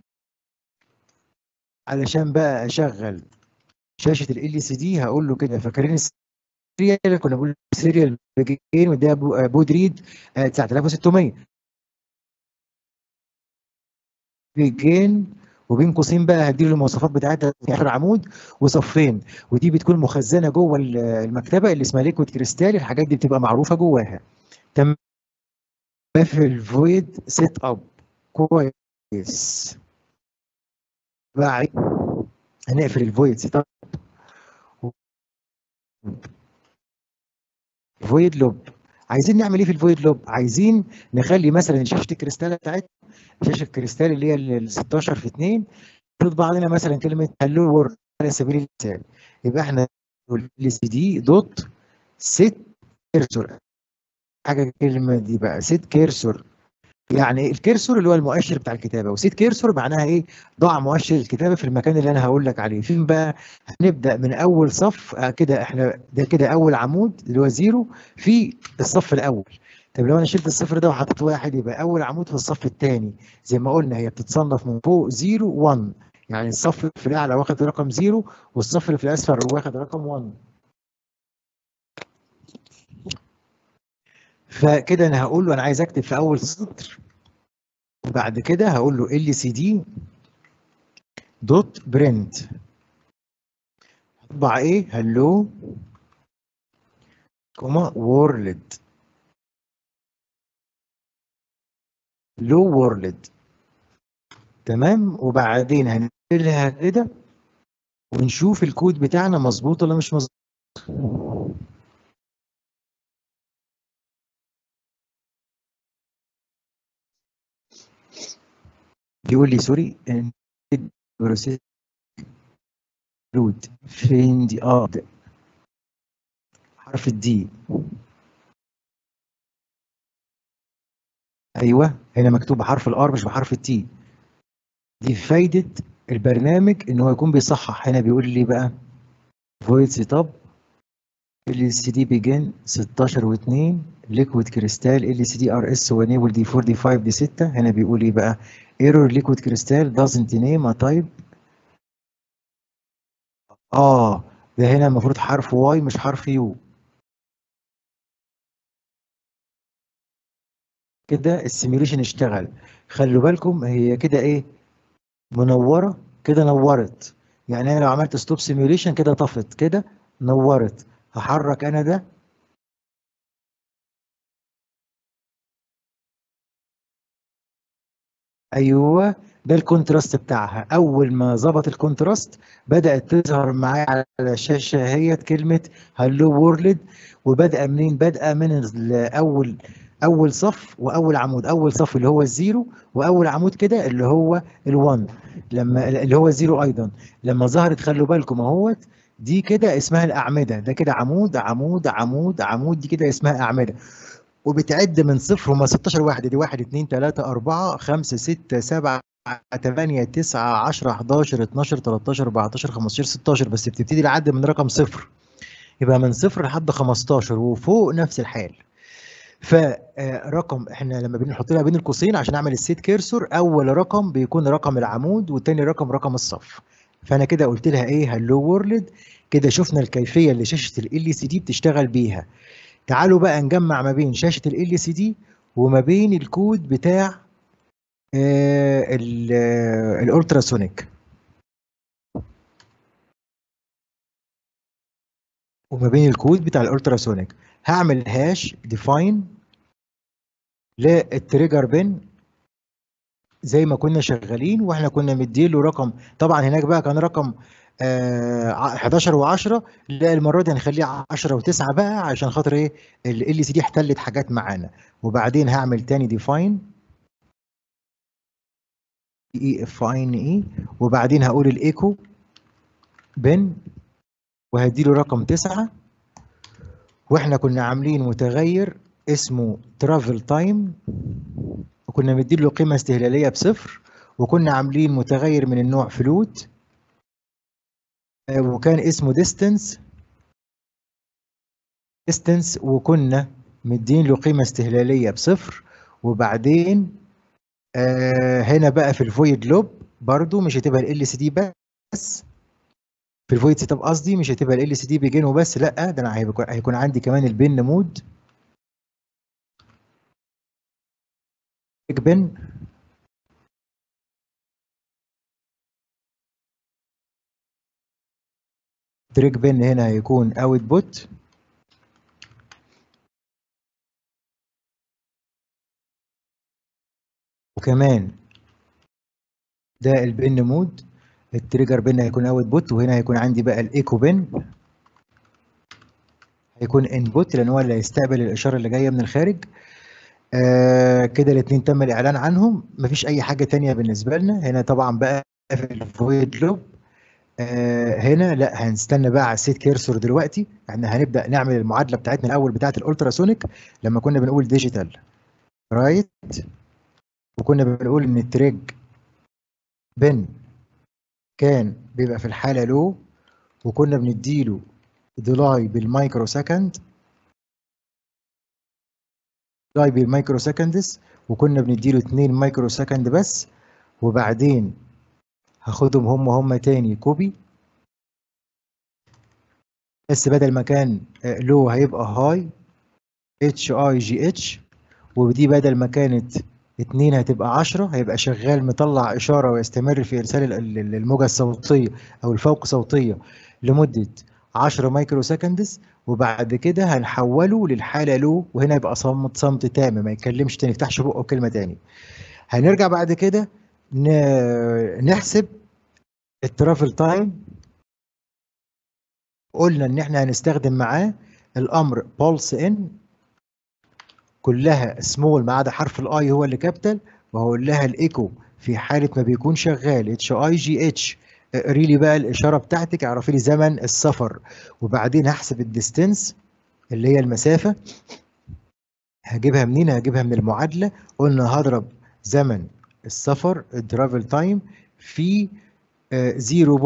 [SPEAKER 1] علشان بقى اشغل شاشه ال سي دي هقول له كده فاكرين السيريال كنا بنقول سيريال بيجين وده بود ريد 9600 بيجين وبين قوسين بقى هديله المواصفات بتاعتها في اخر عمود وصفين ودي بتكون مخزنه جوه المكتبه اللي اسمها ليكويد كريستال الحاجات دي بتبقى معروفه جواها تمام في الفويد سيت اب كويس بعد هنقفل الفويد سيت اب فويد لوب عايزين نعمل ايه في الفويد لوب عايزين نخلي مثلا شاشه الكريستال بتاعتنا شاشه الكريستال اللي هي ال 16 في 2 تطبع لنا مثلا كلمه هلو وورد على سبيل المثال يبقى احنا نقول سي دي دوت سيت كيرسور حاجه الكلمه دي بقى سيت كيرسور يعني الكيرسور اللي هو المؤشر بتاع الكتابه وسيت كيرسور معناها ايه ضع مؤشر الكتابه في المكان اللي انا هقول لك عليه فين بقى هنبدا من اول صف آه كده احنا ده كده اول عمود اللي هو زيرو في الصف الاول طب لو انا شلت الصفر ده وحطيت واحد يبقى اول عمود في الصف الثاني زي ما قلنا هي بتتصنف من فوق 0 1 يعني الصف في الاعلى واخد رقم 0 والصف اللي في الاسفل واخد رقم 1 فكده انا هقول له انا عايز اكتب في اول سطر وبعد كده هقول له ال سي دي دوت برنت هطبع ايه هلو كوما وورلد لو وورلد تمام وبعدين هنقلها كده ونشوف الكود بتاعنا مظبوط ولا مش مظبوط بيقول لي سوري بروسيس رود فين دي اه حرف الدي ايوه هنا مكتوب بحرف الار مش بحرف التي دي فايده البرنامج ان هو يكون بيصحح هنا بيقول لي بقى فويد سيت اب ال سي دي بيجن 16 و2 ليكويد كريستال ال سي دي ار اس وانيبل دي 4 دي 5 دي 6 هنا بيقول ايه بقى ايرور ليكويد كريستال doesn't name a type اه ده هنا المفروض حرف واي مش حرف يو كده السيميوليشن اشتغل خلوا بالكم هي كده ايه منوره كده نورت يعني انا لو عملت ستوب سيميوليشن كده طفت كده نورت هحرك انا ده ايوه ده الكونتراست بتاعها اول ما ظبط الكونتراست بدات تظهر معايا على الشاشه هي كلمه هلو وورلد وبادئه منين بادئه من اول اول صف واول عمود اول صف اللي هو الزيرو واول عمود كده اللي هو ال1 لما اللي هو الزيرو ايضا لما ظهرت خلوا بالكم اهوت دي كده اسمها الاعمده ده كده عمود عمود عمود عمود دي كده اسمها اعمده وبتعد من صفر هما 16 واحده دي 1 2 3 4 5 6 7 8 9 10 11 12 13 14 15 16 بس بتبتدي العد من رقم صفر يبقى من صفر لحد 15 وفوق نفس الحال فرقم احنا لما بنحط لها بين القوسين عشان اعمل السيت كيرسور اول رقم بيكون رقم العمود والتاني رقم رقم الصف فانا كده قلت لها ايه هلو وورلد كده شفنا الكيفيه اللي شاشه ال سي دي بتشتغل بيها تعالوا بقى نجمع ما بين شاشه ال سي دي وما بين الكود بتاع آه الالتراسونيك وما بين الكود بتاع الالتراسونيك هعمل هاش ديفاين للتريجر بن زي ما كنا شغالين واحنا كنا مديله رقم طبعا هناك بقى كان رقم آه 11 و10 لا المره دي هنخليه 10 و9 بقى عشان خاطر ايه ال سي دي احتلت حاجات معانا وبعدين هعمل تاني ديفاين اي فاين اي وبعدين هقول الايكو بن وهديله رقم 9 واحنا كنا عاملين متغير اسمه ترافل تايم وكنا مديله قيمة استهلالية بصفر وكنا عاملين متغير من النوع فلوت وكان اسمه ديستنس ديستنس وكنا مدين له قيمة استهلالية بصفر وبعدين آه هنا بقى في الفويد لوب برضو مش هتبقى ال سي دي بس في الفويد سيت اب قصدي مش هتبقى ال سي دي بيجين وبس لا ده انا هيكون, هيكون عندي كمان البن مود بن تريك بن هنا هيكون اوت بوت وكمان ده البن مود التريجر بن هيكون اوت بوت وهنا هيكون عندي بقى الايكو بن هيكون انبوت لان هو اللي هيستقبل الاشاره اللي جايه من الخارج آه كده الاثنين تم الاعلان عنهم مفيش اي حاجه تانية بالنسبه لنا هنا طبعا بقى في الفويد لوب آه هنا لا هنستنى بقى على السيت كيرسور دلوقتي احنا هنبدا نعمل المعادله بتاعتنا الاول بتاعه الالتراسونيك لما كنا بنقول ديجيتال رايت وكنا بنقول ان التريج بن كان بيبقى في الحاله لو وكنا بنديله ديلاي بالمايكرو سكند ديلاي بالمايكرو سكندز وكنا بنديله 2 مايكرو سكند بس وبعدين هاخدهم هم هم تاني كوبي بس بدل ما كان لو هيبقى هاي اتش اي جي اتش ودي بدل ما كانت 2 هتبقى 10 هيبقى شغال مطلع اشاره ويستمر في ارسال الموجه الصوتيه او الفوق صوتيه لمده 10 مايكرو سكندز وبعد كده هنحوله للحاله لو وهنا يبقى صمت صمت تام ما يتكلمش تاني يفتحش بقه كلمه تاني هنرجع بعد كده نحسب الترافل تايم قلنا ان احنا هنستخدم معاه الامر بولس ان كلها سمول ما عدا حرف الاي هو اللي كابيتال وهقول لها الايكو في حاله ما بيكون شغال اتش اي جي اتش اقري لي بقى الاشاره بتاعتك اعرفي لي زمن السفر وبعدين هحسب الديستنس اللي هي المسافه هجيبها منين هجيبها من المعادله قلنا هضرب زمن السفر الترافل تايم في 0.034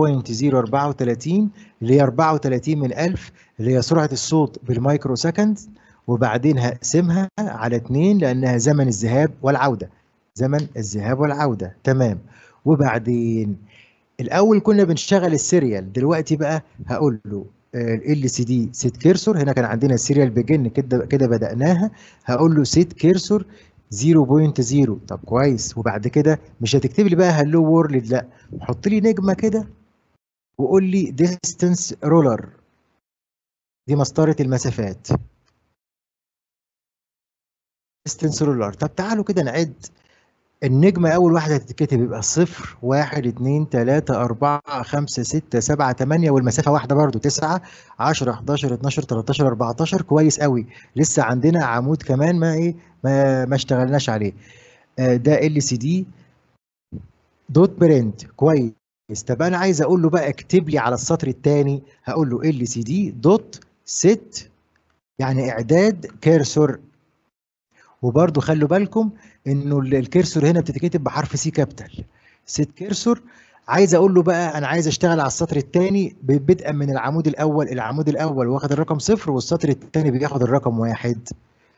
[SPEAKER 1] اللي هي 34 من 1000 اللي هي سرعة الصوت بالمايكرو سكند وبعدين هقسمها على 2 لأنها زمن الذهاب والعودة زمن الذهاب والعودة تمام وبعدين الأول كنا بنشتغل السيريال دلوقتي بقى هقول له ال سي دي سيت كيرسور هنا كان عندنا السيريال بيجن كده كده بدأناها هقول له سيت كيرسور 0.0 طب كويس وبعد كده مش هتكتب لي بقى هلو وورلد لا حط لي نجمه كده وقول لي ديستنس رولر دي مسطره المسافات ديستنس رولر طب تعالوا كده نعد النجمة أول واحدة هتتكتب يبقى صفر واحد اتنين تلاتة أربعة خمسة ستة سبعة تمانية والمسافة واحدة برضو تسعة عشرة حداشر اتناشر تلاتاشر أربعتاشر كويس قوي لسه عندنا عمود كمان ما إيه ما, ما اشتغلناش عليه آه ده ال سي دي دوت برنت كويس طب أنا عايز أقول له بقى اكتب لي على السطر الثاني هقول له ال سي دي دوت ست يعني إعداد كيرسور وبرضو خلوا بالكم انه الكيرسور هنا بتتكتب بحرف سي كابيتال سيت كيرسور عايز اقول له بقى انا عايز اشتغل على السطر الثاني بدءا من العمود الاول العمود الاول واخد الرقم صفر والسطر الثاني بياخد الرقم واحد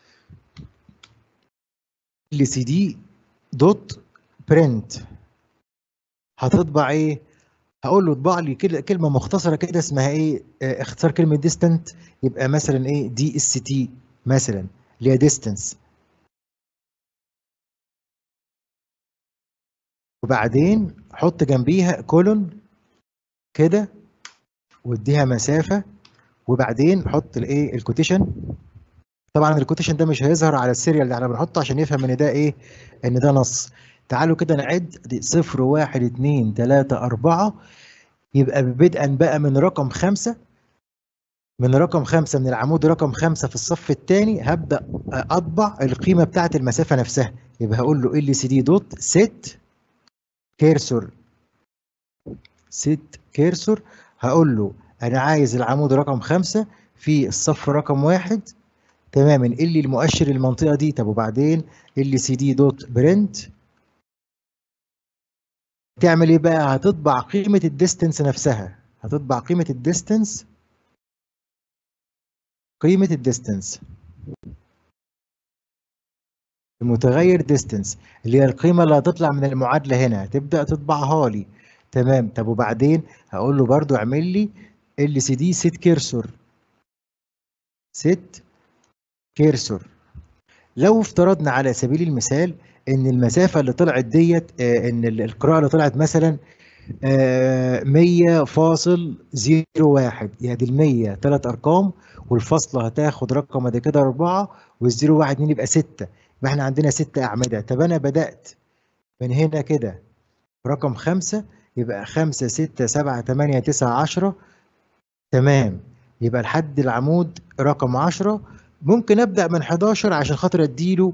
[SPEAKER 1] ال سي دي دوت برنت هتطبع ايه هقول له اطبع لي كده كلمه مختصره كده اسمها ايه اه اختصار كلمه ديستنت يبقى مثلا ايه دي اس تي مثلا اللي هي ديستنس وبعدين حط جنبيها كولون كده واديها مسافه وبعدين حط الايه الكوتيشن طبعا الكوتيشن ده مش هيظهر على السيريال اللي احنا بنحطه عشان يفهم ان ده ايه ان ده نص تعالوا كده نعد دي صفر واحد اتنين تلاتة أربعة يبقى بدءا بقى من رقم خمسة من رقم خمسة من العمود رقم خمسة في الصف الثاني هبدأ أطبع القيمة بتاعة المسافة نفسها يبقى هقول له ال سي دي دوت ست كيرسور ست كيرسور هقول له انا عايز العمود رقم خمسة في الصف رقم واحد تماما اللي المؤشر المنطقة دي طب وبعدين ال سي دي دوت برنت تعمل ايه بقى هتطبع قيمة الديستنس نفسها هتطبع قيمة الديستنس قيمة الديستنس المتغير ديستنس اللي هي القيمة اللي هتطلع من المعادلة هنا تبدأ تطبعها لي تمام طب وبعدين هقول له برضو اعمل لي ال سي دي سيت كيرسور سيت كيرسور لو افترضنا على سبيل المثال ان المسافة اللي طلعت ديت آه ان القراءة اللي طلعت مثلا آه 100.01 يعني ال 100 ثلاث ارقام والفاصلة هتاخد رقم ادي كده 4 والزيرو 1 2 يبقى 6 يبقى احنا عندنا ست أعمدة طب أنا بدأت من هنا كده رقم خمسة يبقى خمسة ستة سبعة تمانية تسعة عشرة تمام يبقى لحد العمود رقم عشرة ممكن أبدأ من 11 عشان خاطر أديله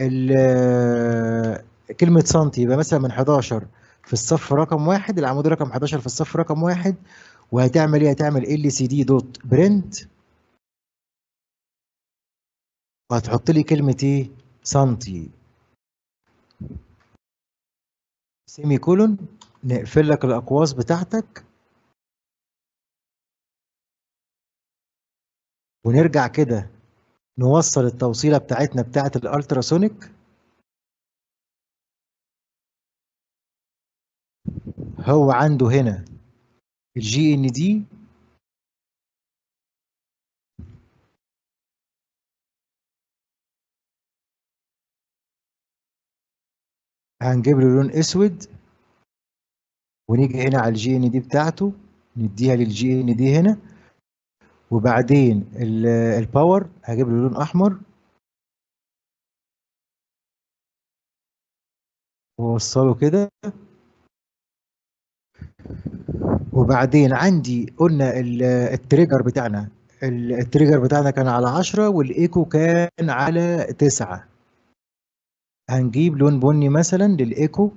[SPEAKER 1] كلمة سنتي يبقى مثلا من 11 في الصف رقم واحد العمود رقم 11 في الصف رقم واحد وهتعمل ايه؟ هتعمل ال سي دي دوت برنت وهتحط لي كلمة ايه؟ سنتي سيمي كولون نقفل لك الاقواس بتاعتك ونرجع كده نوصل التوصيله بتاعتنا بتاعت الالتراسونيك هو عنده هنا الجي ان دي هنجيب له لون اسود ونيجي هنا على الجي ان دي بتاعته نديها للجي ان دي هنا وبعدين الباور هجيب له لون احمر ووصله كده وبعدين عندي قلنا التريجر بتاعنا التريجر بتاعنا كان على 10 والايكو كان على 9 هنجيب لون بني مثلا للايكو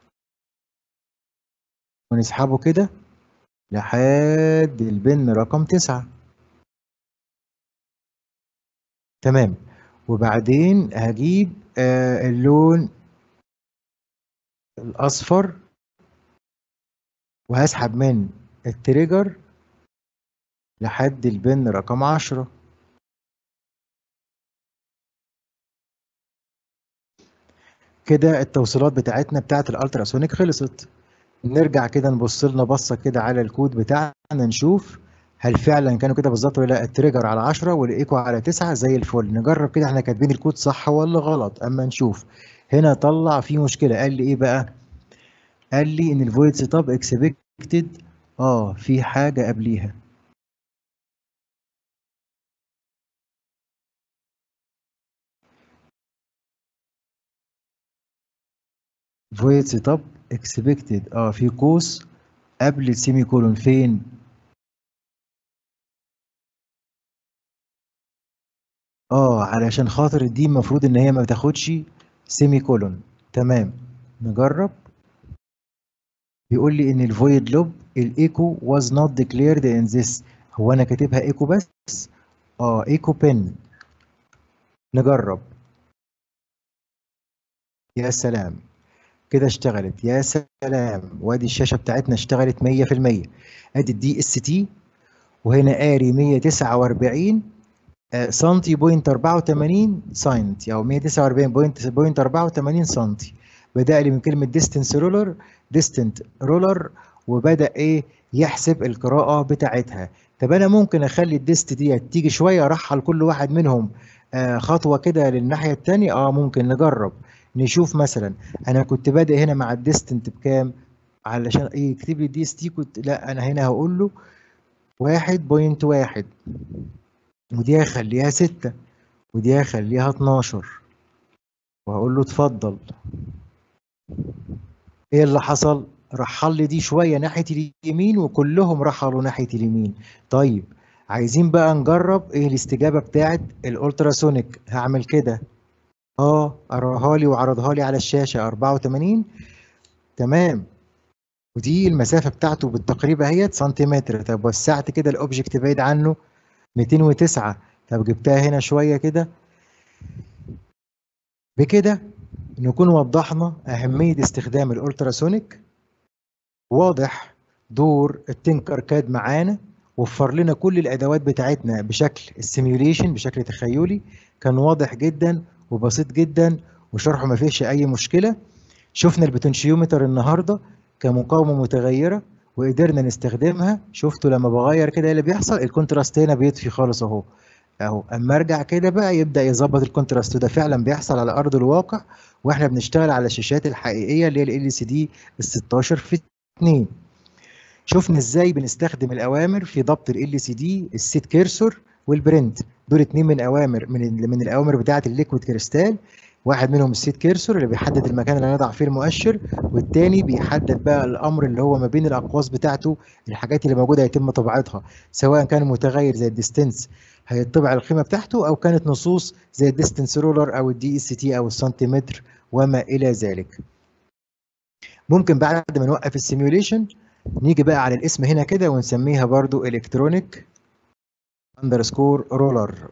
[SPEAKER 1] ونسحبه كده لحد البن رقم تسعة تمام وبعدين هجيب آه اللون الأصفر وهسحب من التريجر لحد البن رقم 10 كده التوصيلات بتاعتنا بتاعت الالتراسونيك خلصت نرجع كده نبص لنا بصه كده على الكود بتاعنا نشوف هل فعلا كانوا كده بالظبط ولا لا التريجر على 10 والايكو على 9 زي الفل نجرب كده احنا كاتبين الكود صح ولا غلط اما نشوف هنا طلع في مشكله قال لي ايه بقى قال لي ان الفويد سيت اب اكسبكتد اه في حاجه قبليها void setup expected اه في قوس قبل السيمي كولون فين اه علشان خاطر دي المفروض ان هي ما بتاخدش سيمي كولون تمام نجرب بيقول لي ان الفويد لوب الايكو was not declared in this هو انا كاتبها ايكو بس اه ايكو بن نجرب يا سلام كده اشتغلت يا سلام وادي الشاشه بتاعتنا اشتغلت 100% ادي الدي اس تي وهنا قاري 149 سنتي بوينت 84 سنتي او 149 بوينت بوينت 84 سنتي بدا لي من كلمه ديستنس رولر ديستنت رولر وبدا ايه يحسب القراءه بتاعتها طب انا ممكن اخلي الديست ديت تيجي شويه ارحل كل واحد منهم آه خطوه كده للناحيه الثانيه اه ممكن نجرب نشوف مثلا انا كنت بادئ هنا مع الديستنت بكام علشان ايه يكتب لي دي اس تي كنت لا انا هنا هقول له واحد بوينت واحد ودي هخليها ستة ودي هخليها اتناشر وهقول له اتفضل ايه اللي حصل رحل لي دي شوية ناحية اليمين وكلهم رحلوا ناحية اليمين طيب عايزين بقى نجرب ايه الاستجابة بتاعت الالتراسونيك هعمل كده اه قراها لي وعرضها لي على الشاشة 84 تمام ودي المسافة بتاعته بالتقريب اهيت سنتيمتر طب وسعت كده الاوبجكت بعيد عنه 209 طب جبتها هنا شوية كده بكده نكون وضحنا أهمية استخدام الألتراسونيك واضح دور التنكر كاد معانا وفر لنا كل الأدوات بتاعتنا بشكل السيميوليشن بشكل تخيلي كان واضح جدا وبسيط جدا وشرحه ما فيهش أي مشكلة شفنا البوتنشيومتر النهاردة كمقاومة متغيرة وقدرنا نستخدمها شفتوا لما بغير كده اللي بيحصل الكونتراست هنا بيطفي خالص اهو اهو اما ارجع كده بقى يبدا يظبط الكونتراست وده فعلا بيحصل على ارض الواقع واحنا بنشتغل على الشاشات الحقيقيه اللي هي ال سي دي ال 16 في 2 شفنا ازاي بنستخدم الاوامر في ضبط ال سي دي السيت كيرسور والبرنت دول اتنين من اوامر من من الاوامر بتاعه الليكويد كريستال واحد منهم السيت كيرسور اللي بيحدد المكان اللي هنضع فيه المؤشر والتاني بيحدد بقى الامر اللي هو ما بين الاقواس بتاعته الحاجات اللي موجوده هيتم طباعتها سواء كان متغير زي الديستنس هيطبع القيمه بتاعته او كانت نصوص زي الديستنس رولر او الدي اس تي او السنتيمتر وما الى ذلك ممكن بعد ما نوقف السيميوليشن نيجي بقى على الاسم هنا كده ونسميها برضو الكترونيك اندرسكور رولر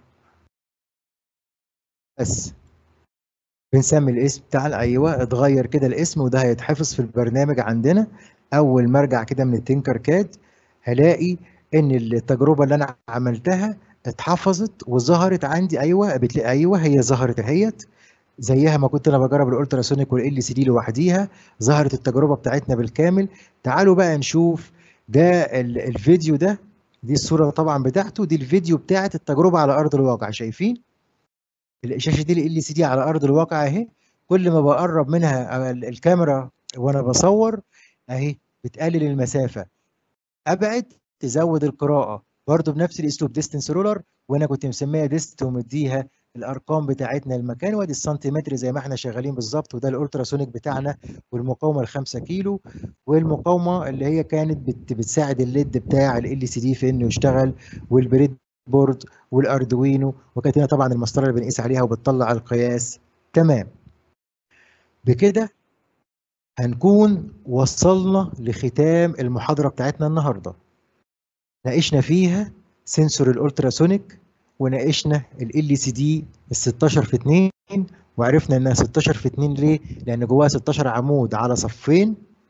[SPEAKER 1] بس بنسمي الاسم بتاع ايوه اتغير كده الاسم وده هيتحفظ في البرنامج عندنا اول ما ارجع كده من التنكر كاد هلاقي ان التجربه اللي انا عملتها اتحفظت وظهرت عندي ايوه بتلاقي ايوه هي ظهرت اهيت زيها ما كنت انا بجرب الالتراسونيك والال سي دي لوحديها ظهرت التجربه بتاعتنا بالكامل تعالوا بقى نشوف ده الفيديو ده دي الصوره طبعا بتاعته دي الفيديو بتاعت التجربه على ارض الواقع شايفين الشاشه دي ال سي دي على ارض الواقع اهي كل ما بقرب منها الكاميرا وانا بصور اهي بتقلل المسافه ابعد تزود القراءه برضو بنفس الاسلوب ديستنس رولر وانا كنت مسميها ديست ومديها الارقام بتاعتنا المكان وادي السنتيمتر زي ما احنا شغالين بالظبط وده الالتراسونيك بتاعنا والمقاومه ال 5 كيلو والمقاومه اللي هي كانت بت بتساعد الليد بتاع ال سي دي في انه يشتغل والبريد بورد والاردوينو وكانت هنا طبعا المسطره اللي بنقيس عليها وبتطلع القياس تمام بكده هنكون وصلنا لختام المحاضره بتاعتنا النهارده ناقشنا فيها سنسور الالتراسونيك وناقشنا ال سي دي ال 16 في 2 وعرفنا انها 16 في 2 ليه؟ لان جواها 16 عمود على صفين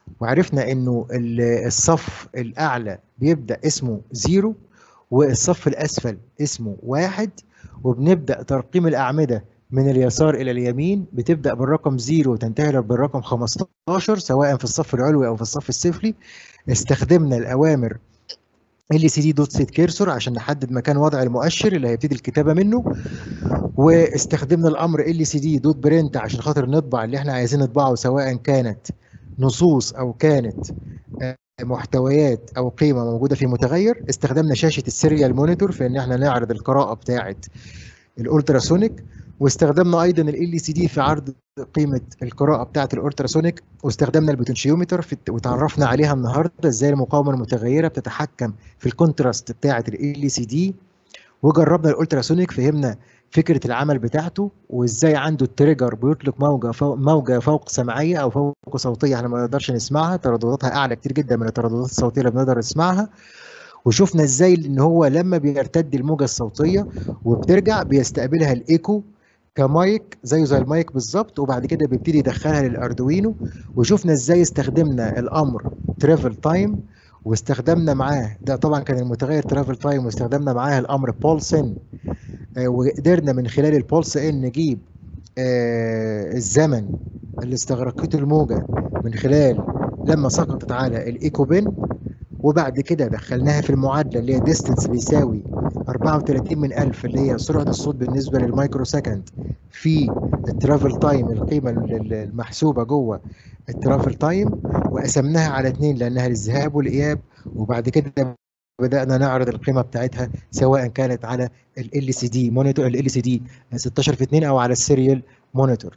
[SPEAKER 1] وعرفنا انه الصف الاعلى بيبدا اسمه زيرو والصف الاسفل اسمه واحد وبنبدا ترقيم الاعمده من اليسار الى اليمين بتبدا بالرقم 0 وتنتهي بالرقم 15 سواء في الصف العلوي او في الصف السفلي استخدمنا الاوامر ال سي دي دوت سيت كيرسور عشان نحدد مكان وضع المؤشر اللي هيبتدي الكتابه منه واستخدمنا الامر ال سي دي دوت برنت عشان خاطر نطبع اللي احنا عايزين نطبعه سواء كانت نصوص او كانت محتويات او قيمه موجوده في متغير استخدمنا شاشه السيريال مونيتور في ان احنا نعرض القراءه بتاعه الالتراسونيك واستخدمنا ايضا ال سي دي في عرض قيمه القراءه بتاعه الالتراسونيك واستخدمنا البوتنشيومتر وتعرفنا عليها النهارده ازاي المقاومه المتغيره بتتحكم في الكونتراست بتاعه ال سي دي وجربنا الالتراسونيك فهمنا فكره العمل بتاعته وازاي عنده التريجر بيطلق موجه فوق موجه فوق سمعيه او فوق صوتيه احنا ما نقدرش نسمعها تردداتها اعلى كتير جدا من الترددات الصوتيه اللي بنقدر نسمعها وشفنا ازاي ان هو لما بيرتد الموجه الصوتيه وبترجع بيستقبلها الايكو كمايك زيه زي المايك بالظبط وبعد كده بيبتدي يدخلها للاردوينو وشفنا ازاي استخدمنا الامر ترافل تايم واستخدمنا معاه ده طبعا كان المتغير ترافل تايم واستخدمنا معاه الامر بولس ان آه وقدرنا من خلال البولس ان نجيب آه الزمن اللي استغرقته الموجه من خلال لما سقطت على الايكو بن وبعد كده دخلناها في المعادله اللي هي ديستنس بيساوي 34 من 1000 اللي هي سرعه الصوت بالنسبه للمايكرو سكند في الترافل تايم القيمه المحسوبه جوه الترافل تايم وقسمناها على اثنين لانها للذهاب والاياب وبعد كده بدانا نعرض القيمه بتاعتها سواء كانت على ال سي دي مونيتور ال سي دي 16 في 2 او على السيريال مونيتور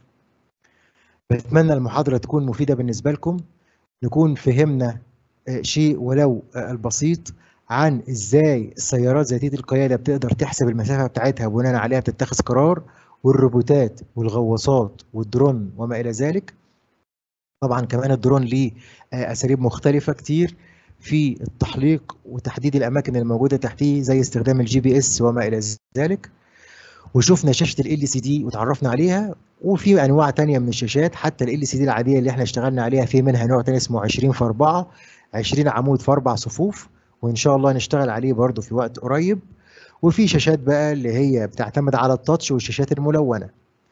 [SPEAKER 1] بتمنى المحاضره تكون مفيده بالنسبه لكم نكون فهمنا شيء ولو البسيط عن ازاي السيارات ذاتيه القياده بتقدر تحسب المسافه بتاعتها بناء عليها بتتخذ قرار والروبوتات والغواصات والدرون وما الى ذلك طبعا كمان الدرون ليه اساليب مختلفه كتير في التحليق وتحديد الاماكن الموجوده تحتيه زي استخدام الجي بي اس وما الى ذلك وشفنا شاشه ال سي دي وتعرفنا عليها وفي انواع تانية من الشاشات حتى ال سي دي العاديه اللي احنا اشتغلنا عليها في منها نوع تاني اسمه 20 في 4 20 عمود في اربع صفوف وان شاء الله نشتغل عليه برضو في وقت قريب وفي شاشات بقى اللي هي بتعتمد على التاتش والشاشات الملونه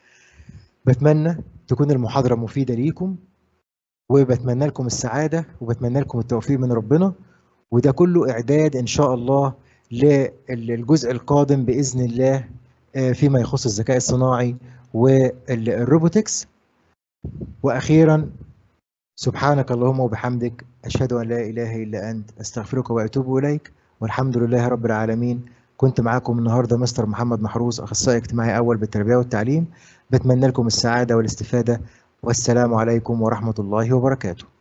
[SPEAKER 1] بتمنى تكون المحاضره مفيده ليكم وبتمنى لكم السعاده وبتمنى لكم التوفيق من ربنا وده كله اعداد ان شاء الله للجزء القادم باذن الله فيما يخص الذكاء الصناعي والروبوتكس واخيرا سبحانك اللهم وبحمدك أشهد أن لا إله إلا أنت أستغفرك وأتوب إليك والحمد لله رب العالمين كنت معاكم النهاردة مستر محمد محروس أخصائي اجتماعي أول بالتربية والتعليم بتمنى لكم السعادة والاستفادة والسلام عليكم ورحمة الله وبركاته